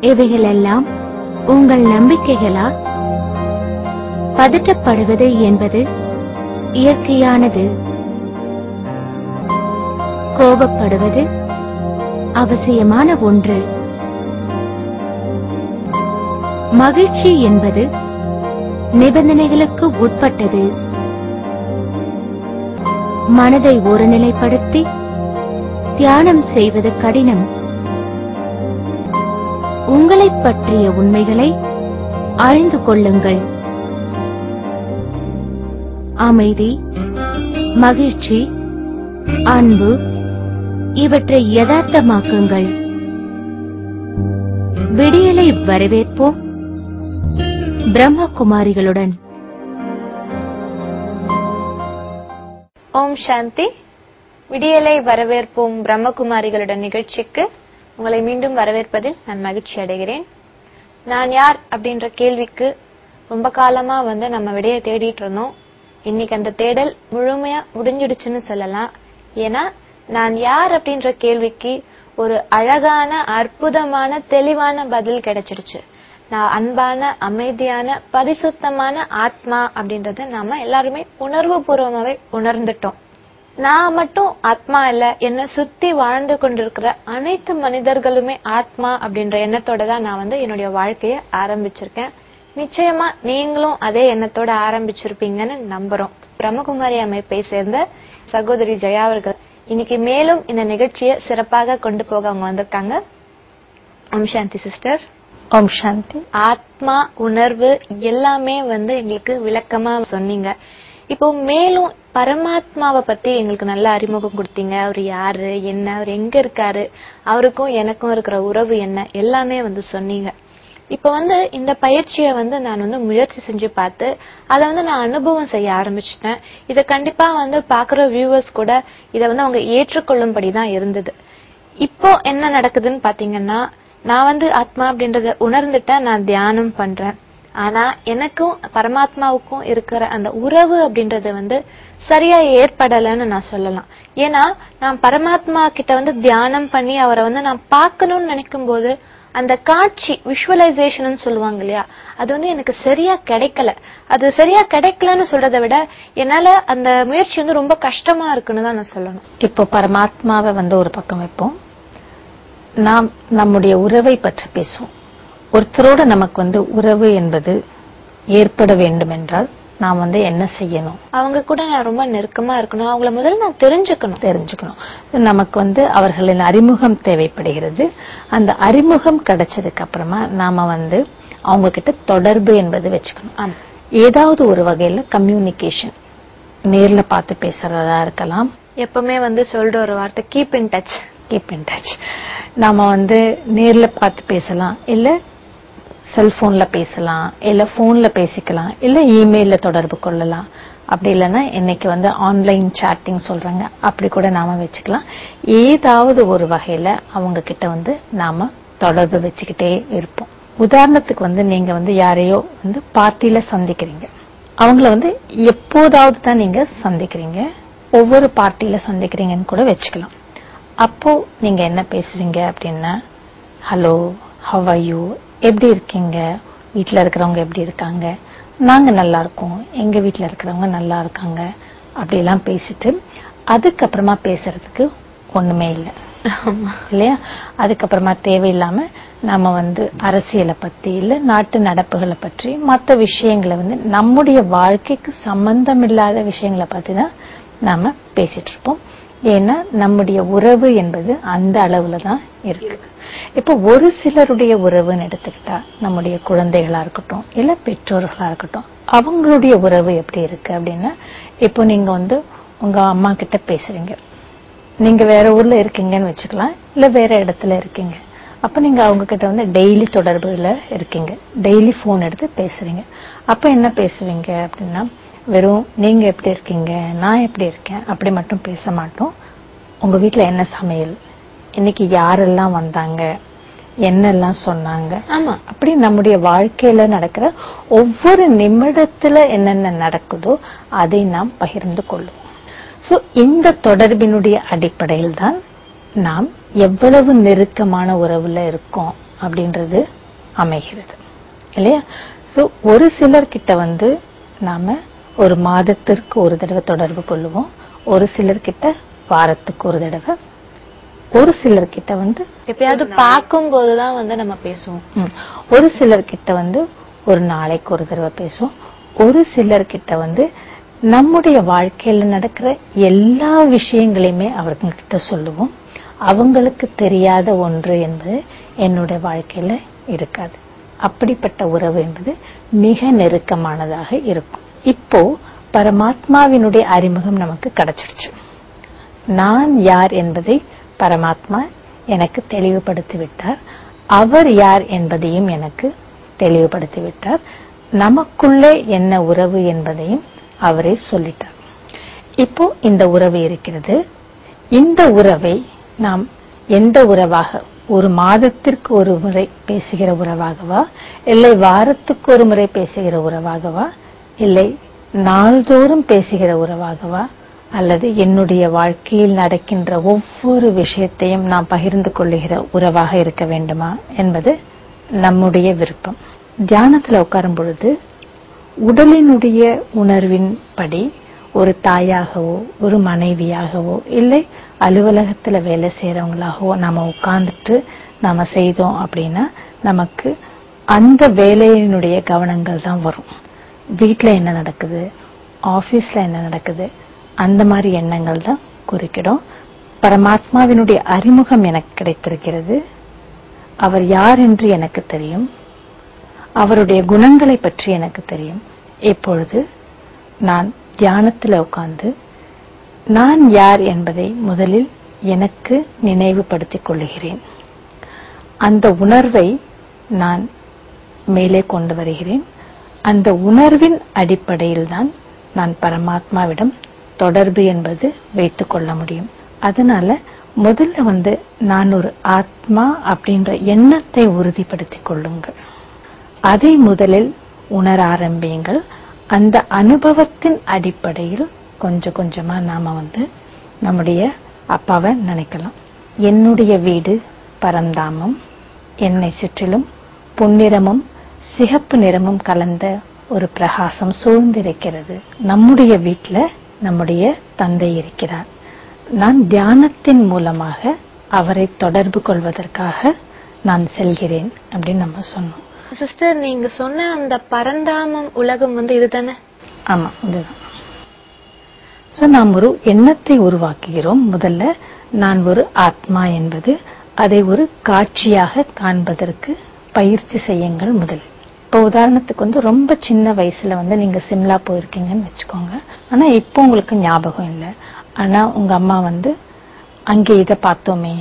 இவைகளெல்லாம் உங்கள் நம்பிக்கைகளா பதட்டப்படுவது என்பது இயற்கையானது கோபப்படுவது அவசியமான ஒன்று மகிழ்ச்சி என்பது நிபந்தனைகளுக்கு உட்பட்டது மனதை ஒருநிலைப்படுத்தி தியானம் செய்வது கடினம் உங்களைப் பற்றிய உண்மைகளை அறிந்து கொள்ளுங்கள் அமைதி மகிழ்ச்சி அன்பு இவற்றை யதார்த்தமாக்குங்கள் விடியலை வரவேற்போம் பிரம்மகுமாரிகளுடன் ஓம் சாந்தி விடியலை வரவேற்போம் பிரம்மகுமாரிகளுடன் நிகழ்ச்சிக்கு உங்களை மீண்டும் வரவேற்பதில் நான் மகிழ்ச்சி அடைகிறேன் நான் யார் அப்படின்ற கேள்விக்கு ரொம்ப காலமா வந்து நம்ம விடைய தேடிட்டு இருந்தோம் இன்னைக்கு அந்த தேடல் முழுமையா முடிஞ்சிடுச்சுன்னு சொல்லலாம் ஏன்னா நான் யார் அப்படின்ற கேள்விக்கு ஒரு அழகான அற்புதமான தெளிவான பதில் கிடைச்சிடுச்சு நான் அன்பான அமைதியான பரிசுத்தமான ஆத்மா அப்படின்றத நாம எல்லாருமே உணர்வு பூர்வமாவே உணர்ந்துட்டோம் நான் மட்டும் ஆத்மா இல்ல என்ன சுத்தி வாழ்ந்து கொண்டிருக்கிற அனைத்து மனிதர்களுமே ஆத்மா அப்படின்ற எண்ணத்தோட தான் நான் வந்து என்னுடைய வாழ்க்கைய ஆரம்பிச்சிருக்கேன் நிச்சயமா நீங்களும் அதே எண்ணத்தோட ஆரம்பிச்சிருப்பீங்கன்னு நம்புறோம் பிரம்மகுமாரி அமைப்பை சேர்ந்த சகோதரி ஜெயா அவர்கள் இன்னைக்கு மேலும் இந்த நிகழ்ச்சியை சிறப்பாக கொண்டு போக அவங்க வந்திருக்காங்க ஓம் சாந்தி சிஸ்டர் ஓம் சாந்தி ஆத்மா உணர்வு எல்லாமே வந்து எங்களுக்கு விளக்கமா சொன்னீங்க இப்போ மேலும் பரமாத்மாவை பத்தி எங்களுக்கு நல்ல அறிமுகம் கொடுத்தீங்க அவர் யாரு என்ன அவர் எங்க இருக்காரு அவருக்கும் எனக்கும் இருக்கிற உறவு என்ன எல்லாமே வந்து சொன்னீங்க இப்ப வந்து இந்த பயிற்சியை வந்து நான் வந்து முயற்சி செஞ்சு பார்த்து அதை வந்து நான் அனுபவம் செய்ய ஆரம்பிச்சிட்டேன் இதை கண்டிப்பா வந்து பாக்குற வியூவர்ஸ் கூட இதை வந்து அவங்க ஏற்றுக்கொள்ளும்படி தான் இருந்தது இப்போ என்ன நடக்குதுன்னு பாத்தீங்கன்னா நான் வந்து ஆத்மா அப்படின்றத உணர்ந்துட்டேன் நான் தியானம் பண்றேன் ஆனா எனக்கும் பரமாத்மாவுக்கும் இருக்கிற அந்த உறவு அப்படின்றது வந்து சரியா ஏற்படலைன்னு நான் சொல்லலாம் ஏன்னா நான் பரமாத்மா கிட்ட வந்து தியானம் பண்ணி அவரை வந்து நான் பார்க்கணும்னு நினைக்கும் போது அந்த காட்சி விஷுவலைசேஷன் சொல்லுவாங்க இல்லையா அது வந்து எனக்கு சரியா கிடைக்கல அது சரியா கிடைக்கலன்னு சொல்றதை விட என்னால அந்த முயற்சி வந்து ரொம்ப கஷ்டமா இருக்குன்னு தான் நான் சொல்லணும் இப்போ பரமாத்மாவை வந்து ஒரு பக்கம் வைப்போம் நாம் நம்முடைய உறவை பற்றி பேசுவோம் ஒருத்தரோட நமக்கு வந்து உறவு என்பது ஏற்பட வேண்டும் என்றால் நாம் வந்து என்ன செய்யணும் அவங்க கூட நான் ரொம்ப நெருக்கமா இருக்கணும் அவங்கள முதல்ல நான் தெரிஞ்சுக்கணும் தெரிஞ்சுக்கணும் நமக்கு வந்து அவர்களின் அறிமுகம் தேவைப்படுகிறது அந்த அறிமுகம் கிடைச்சதுக்கு அப்புறமா நாம வந்து அவங்க கிட்ட தொடர்பு என்பது வச்சுக்கணும் ஆமா. ஏதாவது ஒரு வகையில கம்யூனிகேஷன் நேர்ல பார்த்து பேசுறதா இருக்கலாம் எப்பவுமே வந்து சொல்ற ஒரு வார்த்தை keep in touch keep in touch நாம வந்து நேர்ல பார்த்து பேசலாம் இல்ல செல்போன்ல பேசலாம் இல்ல போன்ல பேசிக்கலாம் இல்ல இமெயில்ல தொடர்பு கொள்ளலாம் அப்படி இல்லைன்னா இன்னைக்கு வந்து ஆன்லைன் சாட்டிங் சொல்றாங்க அப்படி கூட நாம வச்சுக்கலாம் ஏதாவது ஒரு வகையில அவங்க கிட்ட வந்து நாம தொடர்பு வச்சுக்கிட்டே இருப்போம் உதாரணத்துக்கு வந்து நீங்க வந்து யாரையோ வந்து பார்ட்டியில சந்திக்கிறீங்க அவங்கள வந்து எப்போதாவது தான் நீங்க சந்திக்கிறீங்க ஒவ்வொரு பார்ட்டியில சந்திக்கிறீங்கன்னு கூட வச்சுக்கலாம் அப்போ நீங்க என்ன பேசுவீங்க அப்படின்னா ஹலோ ஹவ் ஆர் யூ எப்படி இருக்கீங்க வீட்ல இருக்கிறவங்க எப்படி இருக்காங்க நாங்க நல்லா இருக்கோம் எங்க வீட்ல இருக்கிறவங்க நல்லா இருக்காங்க அப்படிலாம் பேசிட்டு அதுக்கப்புறமா பேசுறதுக்கு ஒண்ணுமே இல்லை இல்லையா அதுக்கப்புறமா தேவையில்லாம நாம வந்து அரசியலை பத்தி இல்ல நாட்டு நடப்புகளை பற்றி மற்ற விஷயங்களை வந்து நம்முடைய வாழ்க்கைக்கு சம்பந்தம் இல்லாத விஷயங்களை பத்தி தான் நாம பேசிட்டு இருப்போம் ஏன்னா நம்முடைய உறவு என்பது அந்த அளவுல தான் இருக்கு இப்போ ஒரு சிலருடைய உறவுன்னு எடுத்துக்கிட்டா நம்முடைய குழந்தைகளா இருக்கட்டும் இல்ல பெற்றோர்களா இருக்கட்டும் அவங்களுடைய உறவு எப்படி இருக்கு அப்படின்னா இப்போ நீங்க வந்து உங்க அம்மா கிட்ட பேசுறீங்க நீங்க வேற ஊர்ல இருக்கீங்கன்னு வச்சுக்கலாம் இல்ல வேற இடத்துல இருக்கீங்க அப்ப நீங்க அவங்க கிட்ட வந்து டெய்லி தொடர்புல இருக்கீங்க டெய்லி போன் எடுத்து பேசுறீங்க அப்ப என்ன பேசுவீங்க அப்படின்னா வெறும் நீங்க எப்படி இருக்கீங்க நான் எப்படி இருக்கேன் அப்படி மட்டும் பேச மாட்டோம் உங்க வீட்ல என்ன சமையல் இன்னைக்கு யாரெல்லாம் வந்தாங்க என்னெல்லாம் சொன்னாங்க ஆமா அப்படி நம்முடைய வாழ்க்கையில நடக்கிற ஒவ்வொரு நிமிடத்துல என்னென்ன நடக்குதோ அதை நாம் பகிர்ந்து கொள்ளுவோம் சோ இந்த தொடர்பினுடைய அடிப்படையில் தான் நாம் எவ்வளவு நெருக்கமான உறவுல இருக்கோம் அப்படின்றது அமைகிறது இல்லையா சோ ஒரு சிலர் கிட்ட வந்து நாம ஒரு மாதத்திற்கு ஒரு தடவை தொடர்பு கொள்ளுவோம் ஒரு சிலர் கிட்ட வாரத்துக்கு ஒரு தடவை ஒரு சிலர் கிட்ட வந்து எப்பயாவது பார்க்கும் போதுதான் வந்து நம்ம பேசுவோம் ம், ஒரு சிலர் கிட்ட வந்து ஒரு நாளைக்கு ஒரு தடவை பேசுவோம் ஒரு சிலர் கிட்ட வந்து நம்முடைய வாழ்க்கையில நடக்கிற எல்லா விஷயங்களையுமே அவர்கள் கிட்ட சொல்லுவோம் அவங்களுக்கு தெரியாத ஒன்று என்பது என்னுடைய வாழ்க்கையில இருக்காது அப்படிப்பட்ட உறவு என்பது மிக நெருக்கமானதாக இருக்கும் இப்போ பரமாத்மாவினுடைய அறிமுகம் நமக்கு கிடைச்சிடுச்சு நான் யார் என்பதை பரமாத்மா எனக்கு தெளிவுபடுத்தி விட்டார் அவர் யார் என்பதையும் எனக்கு தெளிவுபடுத்தி விட்டார் நமக்குள்ளே என்ன உறவு என்பதையும் அவரே சொல்லிட்டார் இப்போ இந்த உறவு இருக்கிறது இந்த உறவை நாம் எந்த உறவாக ஒரு மாதத்திற்கு ஒரு முறை பேசுகிற உறவாகவா இல்லை வாரத்துக்கு ஒரு முறை பேசுகிற உறவாகவா இல்லை நாள்தோறும் பேசுகிற உறவாகவா அல்லது என்னுடைய வாழ்க்கையில் நடக்கின்ற ஒவ்வொரு விஷயத்தையும் நாம் பகிர்ந்து கொள்ளுகிற உறவாக இருக்க வேண்டுமா என்பது நம்முடைய விருப்பம் தியானத்துல உட்காரும் பொழுது உடலினுடைய உணர்வின் படி ஒரு தாயாகவோ ஒரு மனைவியாகவோ இல்லை அலுவலகத்துல வேலை செய்யறவங்களாகவோ நாம உட்கார்ந்துட்டு நாம செய்தோம் அப்படின்னா நமக்கு அந்த வேலையினுடைய கவனங்கள் தான் வரும் வீட்ல என்ன நடக்குது ஆபீஸ்ல என்ன நடக்குது அந்த மாதிரி எண்ணங்கள் தான் குறுக்கிடும் பரமாத்மாவினுடைய அறிமுகம் எனக்கு கிடைத்திருக்கிறது அவர் யார் என்று எனக்கு தெரியும் அவருடைய குணங்களை பற்றி எனக்கு தெரியும் இப்பொழுது நான் தியானத்துல உட்கார்ந்து நான் யார் என்பதை முதலில் எனக்கு நினைவுபடுத்திக் கொள்ளுகிறேன் அந்த உணர்வை நான் மேலே கொண்டு வருகிறேன் அந்த உணர்வின் அடிப்படையில் தான் நான் பரமாத்மாவிடம் தொடர்பு என்பது வைத்துக் கொள்ள முடியும் அதனால முதல்ல வந்து நான் ஒரு ஆத்மா அப்படின்ற எண்ணத்தை உறுதிப்படுத்திக் கொள்ளுங்கள் அதை முதலில் உணர ஆரம்பியுங்கள் அந்த அனுபவத்தின் அடிப்படையில் கொஞ்சம் கொஞ்சமா நாம வந்து நம்முடைய அப்பாவை நினைக்கலாம் என்னுடைய வீடு பரந்தாமம் என்னை சுற்றிலும் பொன்னிறமும் சிகப்பு நிறமும் கலந்த ஒரு பிரகாசம் சூழ்ந்திருக்கிறது நம்முடைய வீட்ல நம்முடைய தந்தை இருக்கிறார் நான் தியானத்தின் மூலமாக அவரை தொடர்பு கொள்வதற்காக நான் செல்கிறேன் அப்படின்னு நம்ம சொன்னோம் சிஸ்டர் நீங்க சொன்ன அந்த பரந்தாமம் உலகம் வந்து இதுதானே ஆமா இதுதான் சோ நாம் ஒரு எண்ணத்தை உருவாக்குகிறோம் முதல்ல நான் ஒரு ஆத்மா என்பது அதை ஒரு காட்சியாக காண்பதற்கு பயிற்சி செய்யுங்கள் முதல் இப்போ உதாரணத்துக்கு வந்து ரொம்ப சின்ன வயசுல வந்து நீங்க சிம்லா போயிருக்கீங்கன்னு வச்சுக்கோங்க ஆனா இப்போ உங்களுக்கு ஞாபகம் இல்லை ஆனா உங்க அம்மா வந்து அங்கே இதை பார்த்தோமே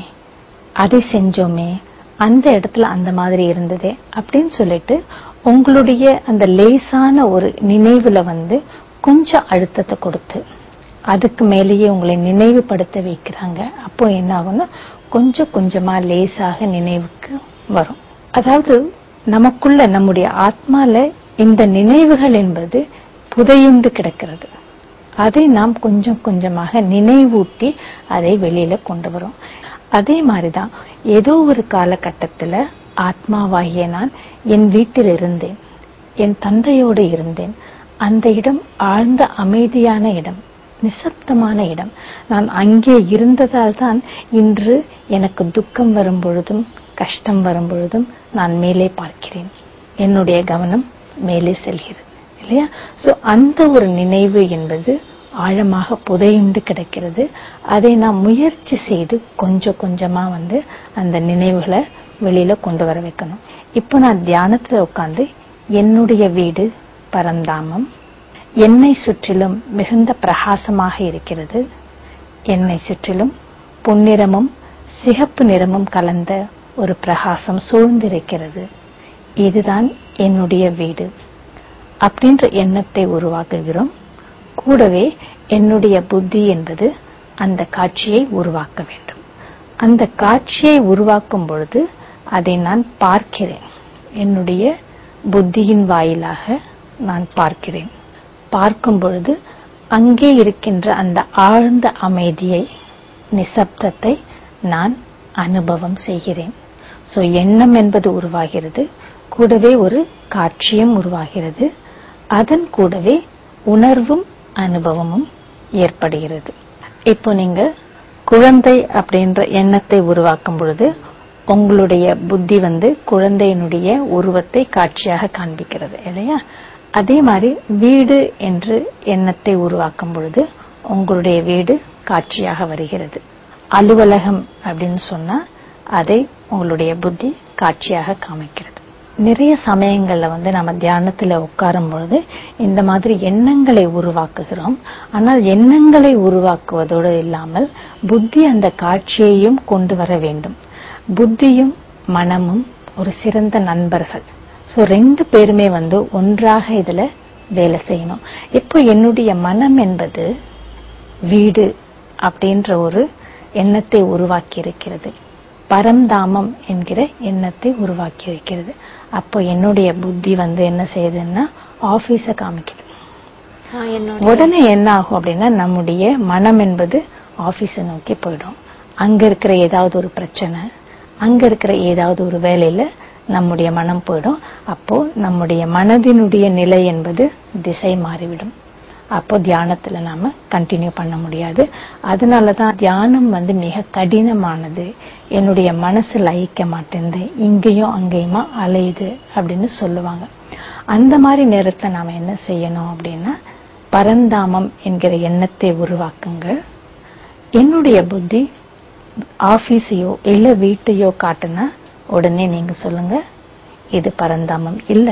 அதை செஞ்சோமே அந்த இடத்துல அந்த மாதிரி இருந்ததே அப்படின்னு சொல்லிட்டு உங்களுடைய அந்த லேசான ஒரு நினைவுல வந்து கொஞ்சம் அழுத்தத்தை கொடுத்து அதுக்கு மேலேயே உங்களை நினைவுபடுத்த வைக்கிறாங்க அப்போ என்ன ஆகும்னா கொஞ்சம் கொஞ்சமா லேசாக நினைவுக்கு வரும் அதாவது நமக்குள்ள நம்முடைய ஆத்மால இந்த நினைவுகள் என்பது புதையுண்டு கிடக்கிறது அதை நாம் கொஞ்சம் கொஞ்சமாக நினைவூட்டி அதை வெளியில கொண்டு வரோம் அதே மாதிரிதான் ஏதோ ஒரு காலகட்டத்துல ஆத்மாவாகிய நான் என் வீட்டில் இருந்தேன் என் தந்தையோடு இருந்தேன் அந்த இடம் ஆழ்ந்த அமைதியான இடம் நிசப்தமான இடம் நான் அங்கே இருந்ததால் தான் இன்று எனக்கு துக்கம் வரும் பொழுதும் கஷ்டம் வரும் பொழுதும் நான் மேலே பார்க்கிறேன் என்னுடைய கவனம் மேலே செல்கிறது இல்லையா சோ அந்த ஒரு நினைவு என்பது ஆழமாக புதையுண்டு கிடக்கிறது அதை நாம் முயற்சி செய்து கொஞ்சம் கொஞ்சமா வந்து அந்த நினைவுகளை வெளியில கொண்டு வர வைக்கணும் இப்போ நான் தியானத்துல உட்கார்ந்து என்னுடைய வீடு பரந்தாமம் என்னை சுற்றிலும் மிகுந்த பிரகாசமாக இருக்கிறது என்னை சுற்றிலும் பொன்னிறமும் சிகப்பு நிறமும் கலந்த ஒரு பிரகாசம் சூழ்ந்திருக்கிறது இதுதான் என்னுடைய வீடு அப்படின்ற எண்ணத்தை உருவாக்குகிறோம் கூடவே என்னுடைய புத்தி என்பது அந்த காட்சியை உருவாக்க வேண்டும் அந்த காட்சியை உருவாக்கும் பொழுது அதை நான் பார்க்கிறேன் என்னுடைய புத்தியின் வாயிலாக நான் பார்க்கிறேன் பார்க்கும் பொழுது அங்கே இருக்கின்ற அந்த ஆழ்ந்த அமைதியை நிசப்தத்தை நான் அனுபவம் செய்கிறேன் சோ எண்ணம் என்பது உருவாகிறது கூடவே ஒரு காட்சியும் உருவாகிறது அதன் கூடவே உணர்வும் அனுபவமும் ஏற்படுகிறது இப்போ நீங்க குழந்தை அப்படின்ற எண்ணத்தை உருவாக்கும் பொழுது உங்களுடைய புத்தி வந்து குழந்தையினுடைய உருவத்தை காட்சியாக காண்பிக்கிறது இல்லையா அதே மாதிரி வீடு என்று எண்ணத்தை உருவாக்கும் பொழுது உங்களுடைய வீடு காட்சியாக வருகிறது அலுவலகம் அப்படின்னு சொன்னா அதை உங்களுடைய புத்தி காட்சியாக காமிக்கிறது நிறைய சமயங்கள்ல வந்து நம்ம தியானத்துல உட்காரும் பொழுது இந்த மாதிரி எண்ணங்களை உருவாக்குகிறோம் ஆனால் எண்ணங்களை உருவாக்குவதோடு இல்லாமல் புத்தி அந்த காட்சியையும் கொண்டு வர வேண்டும் புத்தியும் மனமும் ஒரு சிறந்த நண்பர்கள் சோ ரெண்டு பேருமே வந்து ஒன்றாக இதுல வேலை செய்யணும் இப்போ என்னுடைய மனம் என்பது வீடு அப்படின்ற ஒரு எண்ணத்தை உருவாக்கி இருக்கிறது பரந்தாமம் என்கிற எண்ணத்தை உருவாக்கி இருக்கிறது அப்போ என்னுடைய புத்தி வந்து என்ன செய்யுதுன்னா ஆபீஸ காமிக்குது ஆ, என்னோட உடனே என்ன ஆகும் அப்படின்னா நம்முடைய மனம் என்பது ஆபீஸை நோக்கி போயிடும் அங்க இருக்கிற ஏதாவது ஒரு பிரச்சனை அங்க இருக்கிற ஏதாவது ஒரு வேலையில நம்முடைய மனம் போயிடும் அப்போ நம்முடைய மனதினுடைய நிலை என்பது திசை மாறிவிடும் அப்போ தியானத்துல நாம கண்டினியூ பண்ண முடியாது அதனாலதான் தியானம் வந்து மிக கடினமானது என்னுடைய மனசு லயிக்க மாட்டேங்குது இங்கேயும் அங்கேயுமா அலையுது அப்படின்னு சொல்லுவாங்க அந்த மாதிரி நேரத்துல நாம என்ன செய்யணும் அப்படின்னா பரந்தாமம் என்கிற எண்ணத்தை உருவாக்குங்கள் என்னுடைய புத்தி ஆபீஸையோ இல்ல வீட்டையோ காட்டுனா உடனே நீங்க சொல்லுங்க இது பரந்தாமம் இல்ல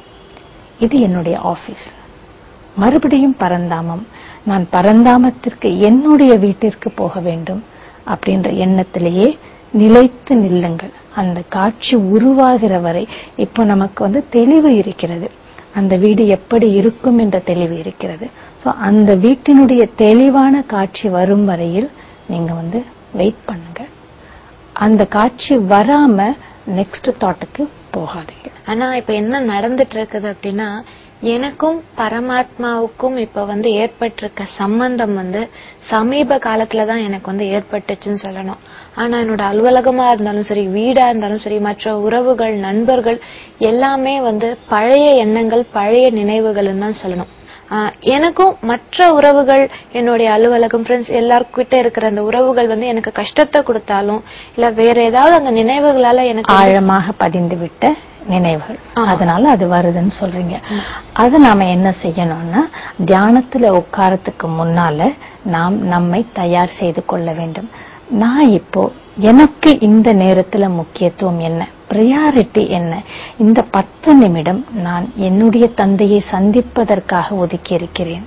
இது என்னுடைய ஆபீஸ் மறுபடியும் பரந்தாமம் நான் பரந்தாமத்திற்கு என்னுடைய வீட்டிற்கு போக வேண்டும் அப்படின்ற எண்ணத்திலேயே நிலைத்து நில்லுங்கள் அந்த காட்சி உருவாகிற வரை இப்போ நமக்கு வந்து தெளிவு இருக்கிறது அந்த வீடு எப்படி இருக்கும் என்ற தெளிவு இருக்கிறது சோ அந்த வீட்டினுடைய தெளிவான காட்சி வரும் வரையில் நீங்க வந்து வெயிட் பண்ணுங்க அந்த காட்சி வராம நெக்ஸ்ட் தாட்டுக்கு போகாதீங்க ஆனா இப்ப என்ன நடந்துட்டு இருக்குது அப்படின்னா எனக்கும் பரமாத்மாவுக்கும் இப்ப வந்து ஏற்பட்டிருக்க சம்பந்தம் வந்து சமீப காலத்துல தான் எனக்கு வந்து ஏற்பட்டுச்சுன்னு சொல்லணும் ஆனா என்னோட அலுவலகமா இருந்தாலும் சரி வீடா இருந்தாலும் சரி மற்ற உறவுகள் நண்பர்கள் எல்லாமே வந்து பழைய எண்ணங்கள் பழைய நினைவுகள்னு தான் சொல்லணும் ஆஹ் எனக்கும் மற்ற உறவுகள் என்னுடைய அலுவலகம் ஃப்ரெண்ட்ஸ் எல்லார்கிட்ட இருக்கிற அந்த உறவுகள் வந்து எனக்கு கஷ்டத்தை கொடுத்தாலும் இல்ல வேற ஏதாவது அந்த நினைவுகளால எனக்கு வந்து- ஆழமாக பதிந்து விட்ட நினைவுகள் ஆமா. அதனால அது வருதுன்னு சொல்றீங்க அது நாம என்ன செய்யணும்னா தியானத்துல உட்காரத்துக்கு முன்னால நாம் நம்மை தயார் செய்து கொள்ள வேண்டும் நான் இப்போ எனக்கு இந்த நேரத்துல முக்கியத்துவம் என்ன பிரியாரிட்டி என்ன இந்த பத்து நிமிடம் நான் என்னுடைய தந்தையை சந்திப்பதற்காக ஒதுக்கி இருக்கிறேன்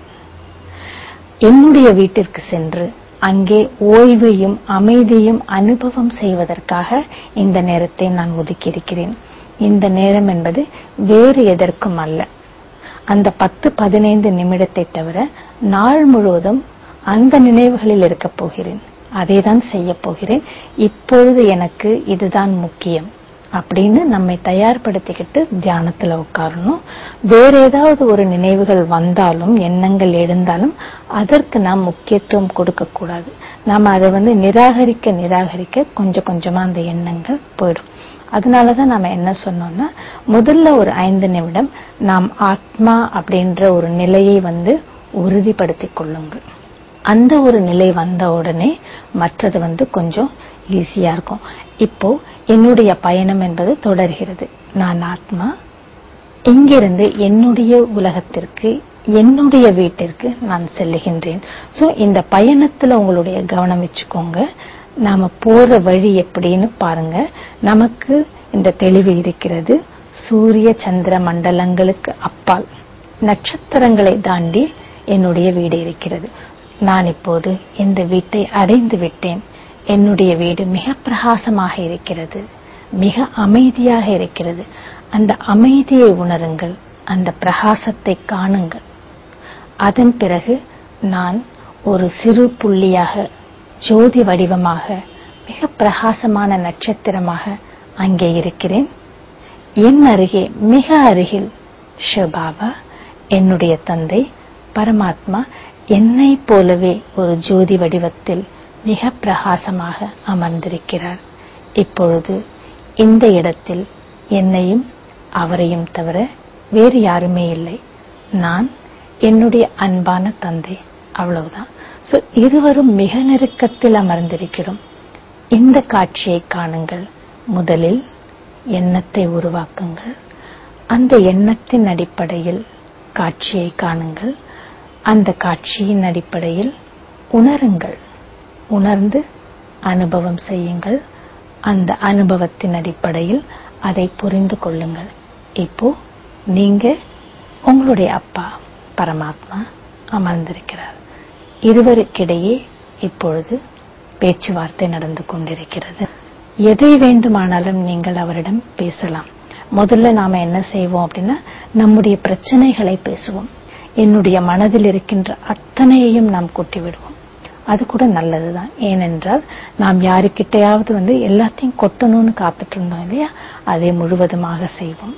என்னுடைய வீட்டிற்கு சென்று அங்கே ஓய்வையும் அமைதியும் அனுபவம் செய்வதற்காக இந்த நேரத்தை நான் ஒதுக்கியிருக்கிறேன் இந்த நேரம் என்பது வேறு எதற்கும் அல்ல அந்த பத்து பதினைந்து நிமிடத்தை தவிர நாள் முழுவதும் அந்த நினைவுகளில் இருக்கப் போகிறேன் அதை தான் செய்ய போகிறேன் இப்பொழுது எனக்கு இதுதான் முக்கியம் அப்படின்னு நம்மை தயார்படுத்திக்கிட்டு தியானத்துல உட்காரணும் வேற ஏதாவது ஒரு நினைவுகள் வந்தாலும் எண்ணங்கள் எழுந்தாலும் அதற்கு நாம் முக்கியத்துவம் கொடுக்க கூடாது நாம அதை வந்து நிராகரிக்க நிராகரிக்க கொஞ்சம் கொஞ்சமா அந்த எண்ணங்கள் போயிடும் அதனாலதான் நாம என்ன சொன்னோம்னா முதல்ல ஒரு ஐந்து நிமிடம் நாம் ஆத்மா அப்படின்ற ஒரு நிலையை வந்து உறுதிப்படுத்திக் கொள்ளுங்கள் அந்த ஒரு நிலை வந்த உடனே மற்றது வந்து கொஞ்சம் ஈஸியா இருக்கும் இப்போ என்னுடைய பயணம் என்பது தொடர்கிறது நான் ஆத்மா இங்கிருந்து என்னுடைய உலகத்திற்கு என்னுடைய வீட்டிற்கு நான் செல்லுகின்றேன் சோ இந்த பயணத்துல உங்களுடைய கவனம் வச்சுக்கோங்க நாம போற வழி எப்படின்னு பாருங்க நமக்கு இந்த தெளிவு இருக்கிறது சூரிய சந்திர மண்டலங்களுக்கு அப்பால் நட்சத்திரங்களை தாண்டி என்னுடைய வீடு இருக்கிறது நான் இப்போது இந்த வீட்டை அடைந்து விட்டேன் என்னுடைய வீடு மிக பிரகாசமாக இருக்கிறது மிக அமைதியாக இருக்கிறது அந்த அமைதியை உணருங்கள் அந்த பிரகாசத்தை காணுங்கள் அதன் பிறகு நான் ஒரு சிறு புள்ளியாக ஜோதி வடிவமாக மிக பிரகாசமான நட்சத்திரமாக அங்கே இருக்கிறேன் என் அருகே மிக அருகில் சிவபாபா என்னுடைய தந்தை பரமாத்மா என்னை போலவே ஒரு ஜோதி வடிவத்தில் மிக பிரகாசமாக அமர்ந்திருக்கிறார் இப்பொழுது இந்த இடத்தில் என்னையும் அவரையும் தவிர வேறு யாருமே இல்லை நான் என்னுடைய அன்பான தந்தை அவ்வளவுதான் சோ இருவரும் மிக நெருக்கத்தில் அமர்ந்திருக்கிறோம் இந்த காட்சியை காணுங்கள் முதலில் எண்ணத்தை உருவாக்குங்கள் அந்த எண்ணத்தின் அடிப்படையில் காட்சியை காணுங்கள் அந்த காட்சியின் அடிப்படையில் உணருங்கள் உணர்ந்து அனுபவம் செய்யுங்கள் அந்த அனுபவத்தின் அடிப்படையில் அதை புரிந்து கொள்ளுங்கள் இப்போ நீங்க உங்களுடைய அப்பா பரமாத்மா அமர்ந்திருக்கிறார் இருவருக்கிடையே இப்பொழுது பேச்சுவார்த்தை நடந்து கொண்டிருக்கிறது எதை வேண்டுமானாலும் நீங்கள் அவரிடம் பேசலாம் முதல்ல நாம என்ன செய்வோம் அப்படின்னா நம்முடைய பிரச்சனைகளை பேசுவோம் என்னுடைய மனதில் இருக்கின்ற அத்தனையையும் நாம் கொட்டி விடுவோம் அது கூட நல்லதுதான் ஏனென்றால் நாம் யாருக்கிட்டையாவது வந்து எல்லாத்தையும் கொட்டணும்னு காத்துட்டு இருந்தோம் இல்லையா அதை முழுவதுமாக செய்வோம்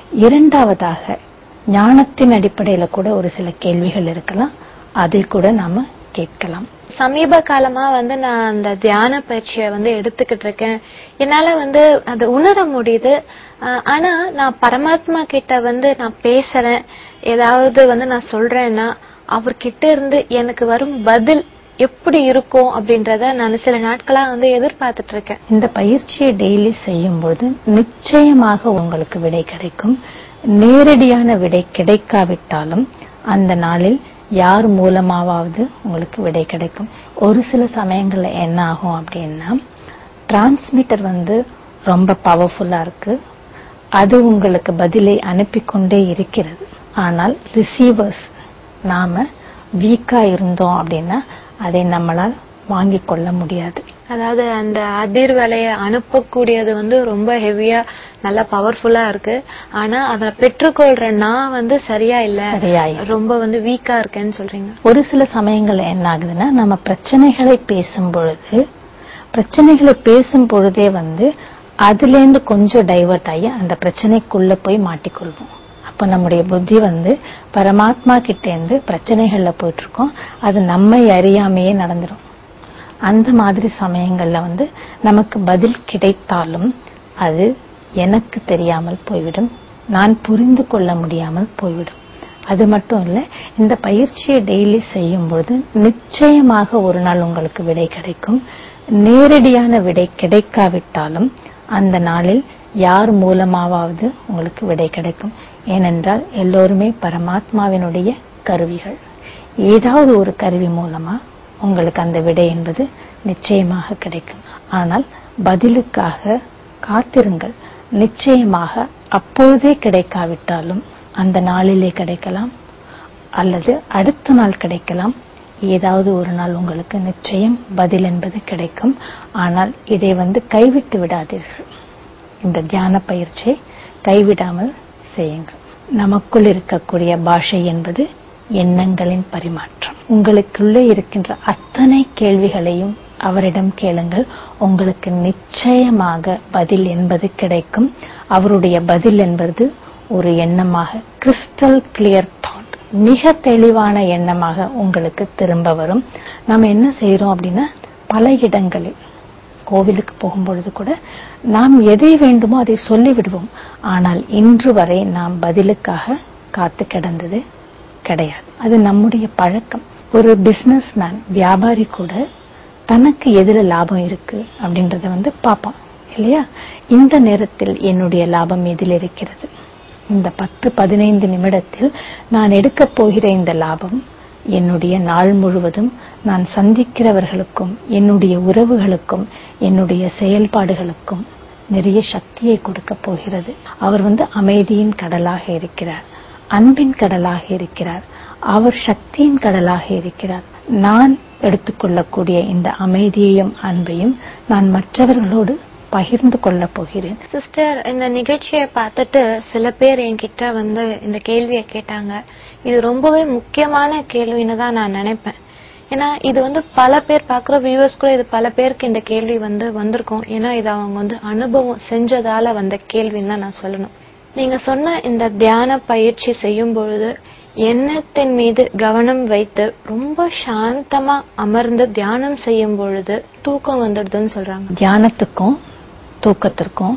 இரண்டாவதாக ஞானத்தின் அடிப்படையில கூட ஒரு சில கேள்விகள் இருக்கலாம் அதை கூட நாம கேட்கலாம் சமீப காலமா வந்து நான் அந்த தியான பயிற்சியை வந்து எடுத்துக்கிட்டு இருக்கேன் என்னால வந்து அதை உணர முடியுது ஆஹ் ஆனா நான் பரமாத்மா கிட்ட வந்து நான் பேசுறேன் ஏதாவது வந்து நான் சொல்றேன்னா அவர்கிட்ட இருந்து எனக்கு வரும் பதில் எப்படி இருக்கும் அப்படின்றத நான் சில நாட்களா வந்து எதிர்பார்த்துட்டு இருக்கேன் இந்த பயிற்சியை டெய்லி செய்யும்போது நிச்சயமாக உங்களுக்கு விடை கிடைக்கும் நேரடியான விடை கிடைக்காவிட்டாலும் அந்த நாளில் யார் மூலமாவது உங்களுக்கு விடை கிடைக்கும் ஒரு சில சமயங்கள்ல என்ன ஆகும் அப்படின்னா டிரான்ஸ்மிட்டர் வந்து ரொம்ப பவர்ஃபுல்லா இருக்கு அது உங்களுக்கு பதிலை அனுப்பி கொண்டே இருக்கிறது ஆனால் ரிசீவர்ஸ் நாம வீக்கா இருந்தோம் அப்படின்னா அதை நம்மளால் வாங்கிக் கொள்ள முடியாது அதாவது அந்த அதிர்வலைய அனுப்பக்கூடியது வந்து ரொம்ப ஹெவியா நல்லா பவர்ஃபுல்லா இருக்கு ஆனா அதை பெற்றுக்கொள்ற நான் வந்து சரியா இல்ல சரியா இல்ல. ரொம்ப வந்து வீக்கா இருக்கேன்னு சொல்றீங்க ஒரு சில சமயங்கள்ல என்ன ஆகுதுன்னா நம்ம பிரச்சனைகளை பேசும் பொழுது பிரச்சனைகளை பேசும் பொழுதே வந்து அதுல இருந்து கொஞ்சம் டைவர்ட் ஆகி அந்த பிரச்சனைக்குள்ள போய் மாட்டிக்கொள்வோம் அப்ப நம்முடைய புத்தி வந்து பரமாத்மா கிட்ட இருந்து பிரச்சனைகள்ல போயிட்டு இருக்கோம் அது நம்மை அறியாமையே நடந்துடும் அந்த மாதிரி சமயங்கள்ல வந்து நமக்கு பதில் கிடைத்தாலும் அது எனக்கு தெரியாமல் போய்விடும் நான் புரிந்து கொள்ள முடியாமல் போய்விடும் அது மட்டும் இல்ல இந்த பயிற்சியை டெய்லி செய்யும் பொழுது நிச்சயமாக ஒரு நாள் உங்களுக்கு விடை கிடைக்கும் நேரடியான விடை கிடைக்காவிட்டாலும் அந்த நாளில் யார் மூலமாவது உங்களுக்கு விடை கிடைக்கும் ஏனென்றால் எல்லோருமே பரமாத்மாவினுடைய கருவிகள் ஏதாவது ஒரு கருவி மூலமா உங்களுக்கு அந்த விடை என்பது நிச்சயமாக கிடைக்கும் ஆனால் பதிலுக்காக காத்திருங்கள் நிச்சயமாக அப்பொழுதே கிடைக்காவிட்டாலும் அந்த நாளிலே கிடைக்கலாம் அல்லது அடுத்த நாள் கிடைக்கலாம் ஏதாவது ஒரு நாள் உங்களுக்கு நிச்சயம் பதில் என்பது கிடைக்கும் ஆனால் இதை வந்து கைவிட்டு விடாதீர்கள் இந்த தியான பயிற்சியை கைவிடாமல் செய்யுங்கள் நமக்குள் இருக்கக்கூடிய பாஷை என்பது எண்ணங்களின் பரிமாற்றம் உங்களுக்குள்ளே இருக்கின்ற அத்தனை கேள்விகளையும் அவரிடம் கேளுங்கள் உங்களுக்கு நிச்சயமாக பதில் என்பது கிடைக்கும் அவருடைய பதில் என்பது ஒரு எண்ணமாக கிறிஸ்டல் கிளியர் தாட் மிக தெளிவான எண்ணமாக உங்களுக்கு திரும்ப வரும் நாம என்ன செய்யறோம் அப்படின்னா பல இடங்களில் கோவிலுக்கு போகும்பொழுது கூட நாம் எதை வேண்டுமோ அதை சொல்லி விடுவோம் ஆனால் இன்று வரை நாம் பதிலுக்காக காத்து கிடந்தது கிடையாது அது நம்முடைய பழக்கம் ஒரு பிசினஸ் மேன் வியாபாரி கூட தனக்கு எதுல லாபம் இருக்கு அப்படின்றத வந்து பார்ப்பான் இல்லையா இந்த நேரத்தில் என்னுடைய லாபம் எதில் இருக்கிறது இந்த பத்து பதினைந்து நிமிடத்தில் நான் எடுக்கப் போகிற இந்த லாபம் என்னுடைய நாள் முழுவதும் நான் சந்திக்கிறவர்களுக்கும் என்னுடைய உறவுகளுக்கும் என்னுடைய செயல்பாடுகளுக்கும் நிறைய சக்தியை கொடுக்க போகிறது அவர் வந்து அமைதியின் கடலாக இருக்கிறார் அன்பின் கடலாக இருக்கிறார் அவர் சக்தியின் கடலாக இருக்கிறார் நான் எடுத்துக்கொள்ளக்கூடிய இந்த அமைதியையும் அன்பையும் நான் மற்றவர்களோடு பகிர்ந்து கொள்ளப் போகிறேன் சிஸ்டர் இந்த நிகழ்ச்சியை பார்த்துட்டு சில பேர் என்கிட்ட வந்து இந்த கேள்வியை கேட்டாங்க இது ரொம்பவே முக்கியமான கேள்வின்னு தான் நான் நினைப்பேன் ஏன்னா இது வந்து பல பேர் பார்க்குற வியூவர்ஸ் கூட இது பல பேருக்கு இந்த கேள்வி வந்து வந்திருக்கும் ஏன்னா இது அவங்க வந்து அனுபவம் செஞ்சதால வந்த கேள்வின்னு தான் நான் சொல்லணும் நீங்க சொன்ன இந்த தியான பயிற்சி செய்யும் பொழுது எண்ணத்தின் மீது கவனம் வைத்து ரொம்ப சாந்தமா அமர்ந்து தியானம் செய்யும் பொழுது தூக்கம் வந்துடுதுன்னு சொல்றாங்க தியானத்துக்கும் தூக்கத்திற்கும்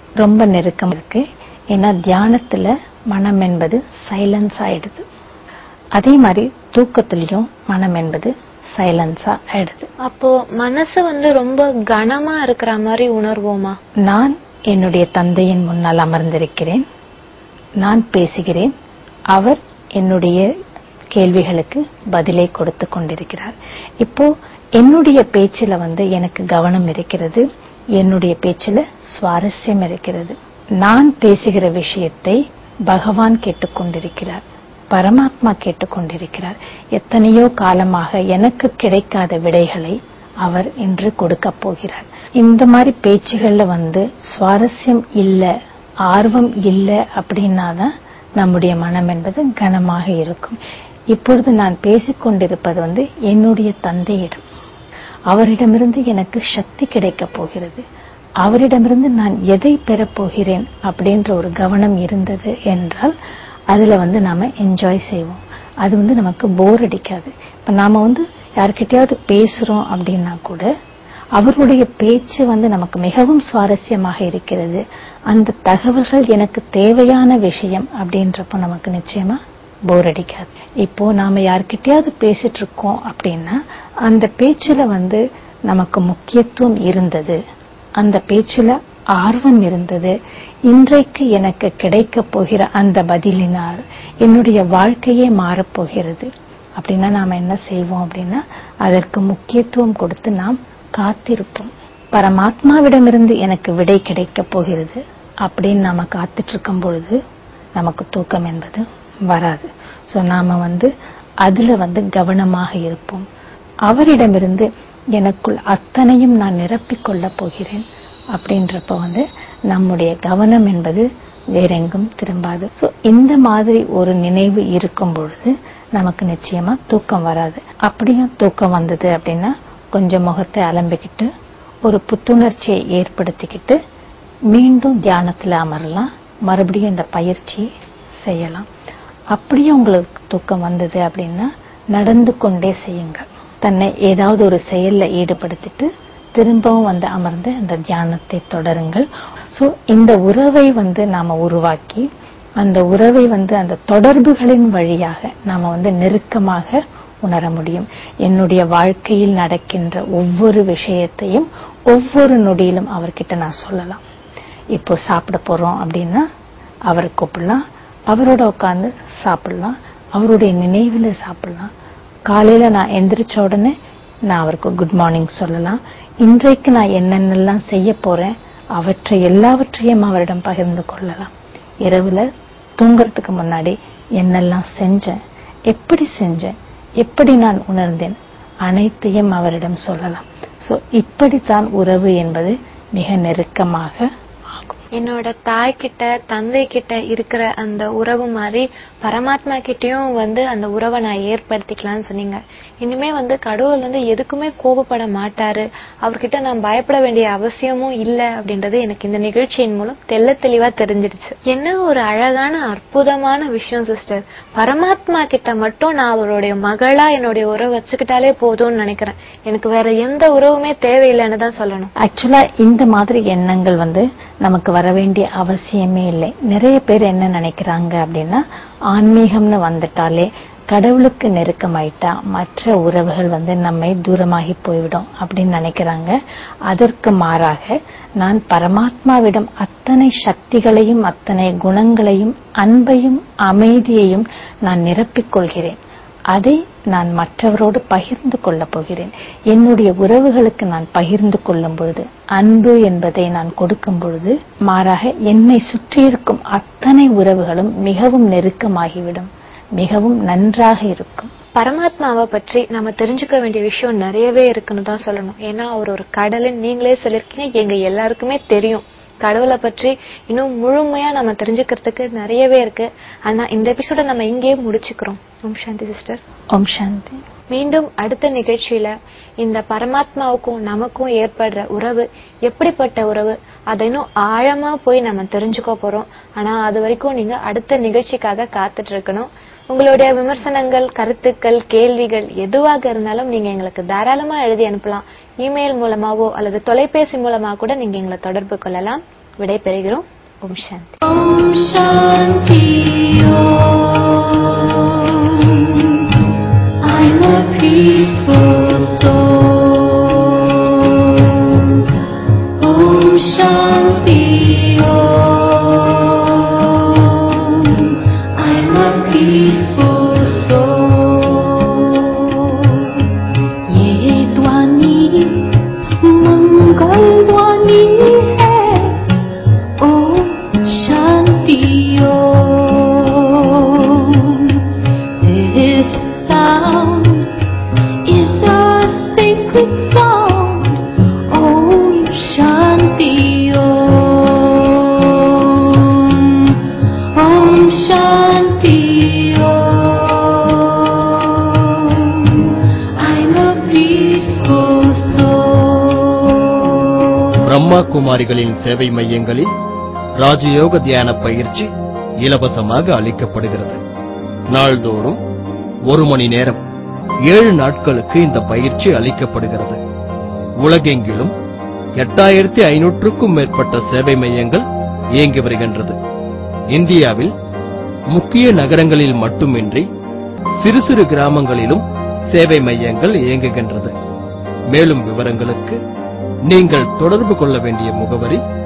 ரொம்ப நெருக்கம் இருக்கு ஏன்னா தியானத்துல மனம் என்பது சைலன்ஸ் ஆயிடுது அதே மாதிரி தூக்கத்திலையும் மனம் என்பது சைலன்ஸா ஆயிடுது அப்போ மனசு வந்து ரொம்ப கனமா இருக்கிற மாதிரி உணர்வோமா நான் என்னுடைய தந்தையின் முன்னால் அமர்ந்திருக்கிறேன் நான் பேசுகிறேன் அவர் என்னுடைய கேள்விகளுக்கு பதிலை கொடுத்து கொண்டிருக்கிறார் இப்போ என்னுடைய பேச்சுல வந்து எனக்கு கவனம் இருக்கிறது என்னுடைய பேச்சுல சுவாரஸ்யம் இருக்கிறது நான் பேசுகிற விஷயத்தை பகவான் கேட்டுக்கொண்டிருக்கிறார் பரமாத்மா கேட்டுக்கொண்டிருக்கிறார் எத்தனையோ காலமாக எனக்கு கிடைக்காத விடைகளை அவர் இன்று கொடுக்க போகிறார் இந்த மாதிரி பேச்சுகள்ல வந்து சுவாரஸ்யம் இல்ல ஆர்வம் இல்ல அப்படின்னாதான் நம்முடைய மனம் என்பது கனமாக இருக்கும் இப்பொழுது நான் பேசிக்கொண்டிருப்பது வந்து என்னுடைய தந்தையிடம் அவரிடமிருந்து எனக்கு சக்தி கிடைக்கப் போகிறது அவரிடமிருந்து நான் எதை பெறப் போகிறேன் அப்படின்ற ஒரு கவனம் இருந்தது என்றால் அதுல வந்து நாம என்ஜாய் செய்வோம் அது வந்து நமக்கு போர் அடிக்காது இப்ப நாம வந்து யார்கிட்டயாவது பேசுறோம் அப்படின்னா கூட அவருடைய பேச்சு வந்து நமக்கு மிகவும் சுவாரஸ்யமாக இருக்கிறது அந்த தகவல்கள் எனக்கு தேவையான விஷயம் அப்படின்றப்போ நமக்கு நிச்சயமா போர் அடிக்காது இப்போ நாம யார்கிட்டயாவது பேசிட்டு இருக்கோம் அப்படின்னா அந்த பேச்சுல வந்து நமக்கு முக்கியத்துவம் இருந்தது அந்த பேச்சுல ஆர்வம் இருந்தது இன்றைக்கு எனக்கு கிடைக்க போகிற அந்த பதிலினால் என்னுடைய வாழ்க்கையே மாறப்போகிறது அப்படின்னா நாம என்ன செய்வோம் அப்படின்னா அதற்கு முக்கியத்துவம் கொடுத்து நாம் காத்திருப்போம் பரமாத்மாவிடமிருந்து எனக்கு விடை கிடைக்க போகிறது அப்படின்னு நாம காத்துட்டு இருக்கும் பொழுது நமக்கு தூக்கம் என்பது வராது சோ நாம வந்து அதுல வந்து கவனமாக இருப்போம் அவரிடமிருந்து எனக்குள் அத்தனையும் நான் நிரப்பிக் கொள்ளப் போகிறேன் அப்படின்றப்ப வந்து நம்முடைய கவனம் என்பது வேறெங்கும் திரும்பாது சோ இந்த மாதிரி ஒரு நினைவு இருக்கும் பொழுது நமக்கு நிச்சயமா தூக்கம் வராது அப்படியும் தூக்கம் வந்தது அப்படின்னா கொஞ்சம் முகத்தை அலம்பிக்கிட்டு ஒரு புத்துணர்ச்சியை ஏற்படுத்திக்கிட்டு மீண்டும் தியானத்துல அமரலாம் மறுபடியும் இந்த பயிற்சி செய்யலாம் அப்படியே உங்களுக்கு தூக்கம் வந்தது அப்படின்னா நடந்து கொண்டே செய்யுங்க தன்னை ஏதாவது ஒரு செயல்ல ஈடுபடுத்திட்டு திரும்பவும் வந்து அமர்ந்து அந்த தியானத்தை தொடருங்கள் சோ இந்த உறவை வந்து நாம உருவாக்கி அந்த உறவை வந்து அந்த தொடர்புகளின் வழியாக நாம வந்து நெருக்கமாக உணர முடியும் என்னுடைய வாழ்க்கையில் நடக்கின்ற ஒவ்வொரு விஷயத்தையும் ஒவ்வொரு நொடியிலும் அவர்கிட்ட நான் சொல்லலாம் இப்போ சாப்பிட போறோம் அப்படின்னா அவரை கூப்பிடலாம் அவரோட உட்கார்ந்து சாப்பிடலாம் அவருடைய நினைவுல சாப்பிடலாம் காலையில நான் எந்திரிச்ச உடனே நான் அவருக்கு குட் மார்னிங் சொல்லலாம் இன்றைக்கு நான் என்னென்னலாம் செய்ய போறேன் அவற்றை எல்லாவற்றையும் அவரிடம் பகிர்ந்து கொள்ளலாம் இரவுல தூங்குறதுக்கு முன்னாடி என்னெல்லாம் செஞ்சேன் எப்படி செஞ்சேன் எப்படி நான் உணர்ந்தேன் அனைத்தையும் அவரிடம் சொல்லலாம் சோ இப்படித்தான் உறவு என்பது மிக நெருக்கமாக ஆகும் என்னோட தாய் கிட்ட தந்தை கிட்ட இருக்கிற அந்த உறவு மாதிரி பரமாத்மா கிட்டயும் வந்து அந்த உறவை நான் ஏற்படுத்திக்கலாம்னு சொன்னீங்க இனிமே வந்து கடவுள் வந்து எதுக்குமே கோபப்பட மாட்டாரு அவர்கிட்ட நான் பயப்பட வேண்டிய அவசியமும் இல்ல அப்படின்றது எனக்கு இந்த நிகழ்ச்சியின் மூலம் தெள்ள தெளிவா தெரிஞ்சிடுச்சு என்ன ஒரு அழகான அற்புதமான விஷயம் சிஸ்டர் பரமாத்மா கிட்ட மட்டும் நான் அவருடைய மகளா என்னுடைய உறவு வச்சுக்கிட்டாலே போதும்னு நினைக்கிறேன் எனக்கு வேற எந்த உறவுமே தேவையில்லைன்னு தான் சொல்லணும் ஆக்சுவலா இந்த மாதிரி எண்ணங்கள் வந்து நமக்கு வர வேண்டிய அவசியமே இல்லை நிறைய பேர் என்ன நினைக்கிறாங்க அப்படின்னா ஆன்மீகம்னு வந்துட்டாலே கடவுளுக்கு நெருக்கமாயிட்டா மற்ற உறவுகள் வந்து நம்மை தூரமாகி போய்விடும் அப்படின்னு நினைக்கிறாங்க அதற்கு மாறாக நான் பரமாத்மாவிடம் அத்தனை சக்திகளையும் அத்தனை குணங்களையும் அன்பையும் அமைதியையும் நான் நிரப்பிக் கொள்கிறேன் அதை நான் மற்றவரோடு பகிர்ந்து கொள்ளப் போகிறேன் என்னுடைய உறவுகளுக்கு நான் பகிர்ந்து கொள்ளும் பொழுது அன்பு என்பதை நான் கொடுக்கும் பொழுது மாறாக என்னை சுற்றியிருக்கும் அத்தனை உறவுகளும் மிகவும் நெருக்கமாகிவிடும் மிகவும் நன்றாக இருக்கும் பரமாத்மாவை பற்றி நம்ம தெரிஞ்சுக்க வேண்டிய விஷயம் நிறையவே இருக்குன்னு தான் சொல்லணும் ஏன்னா அவர் ஒரு கடலுன்னு நீங்களே சொல்லிருக்கீங்க எங்க எல்லாருக்குமே தெரியும் கடவுளை பற்றி இன்னும் முழுமையா நம்ம தெரிஞ்சுக்கிறதுக்கு நிறையவே இருக்கு ஆனா இந்த எபிசோட நம்ம இங்கேயே முடிச்சுக்கிறோம் ஓம் சாந்தி சிஸ்டர் ஓம் சாந்தி மீண்டும் அடுத்த நிகழ்ச்சியில இந்த பரமாத்மாவுக்கும் நமக்கும் ஏற்படுற உறவு எப்படிப்பட்ட உறவு அதை இன்னும் ஆழமா போய் நம்ம தெரிஞ்சுக்க போறோம் ஆனா அது வரைக்கும் நீங்க அடுத்த நிகழ்ச்சிக்காக காத்துட்டு இருக்கணும் உங்களுடைய விமர்சனங்கள் கருத்துக்கள் கேள்விகள் எதுவாக இருந்தாலும் நீங்க எங்களுக்கு தாராளமா எழுதி அனுப்பலாம் இமெயில் மூலமாவோ அல்லது தொலைபேசி மூலமா கூட நீங்க எங்களை தொடர்பு கொள்ளலாம் விடைபெறுகிறோம் ஓம் சாந்தி Om Shanti Om. I'm a peaceful soul. Om Shanti Om. I'm a peaceful soul. ये ध्वनि मंगल ध्वनि है Om Shanti Om. This sound is a sacred sound. Om Shanti Om. Om Shanti Om. I'm a peaceful soul. Brahma குமாரிகளின் சேவை மையங்களில் ராஜயோக தியான பயிற்சி இலவசமாக அளிக்கப்படுகிறது நாள்தோறும் ஒரு மணி நேரம் ஏழு நாட்களுக்கு இந்த பயிற்சி அளிக்கப்படுகிறது உலகெங்கிலும் எட்டாயிரத்தி ஐநூற்றுக்கும் மேற்பட்ட சேவை மையங்கள் இயங்கி வருகின்றது இந்தியாவில் முக்கிய நகரங்களில் மட்டுமின்றி சிறு சிறு கிராமங்களிலும் சேவை மையங்கள் இயங்குகின்றது மேலும் விவரங்களுக்கு நீங்கள் தொடர்பு கொள்ள வேண்டிய முகவரி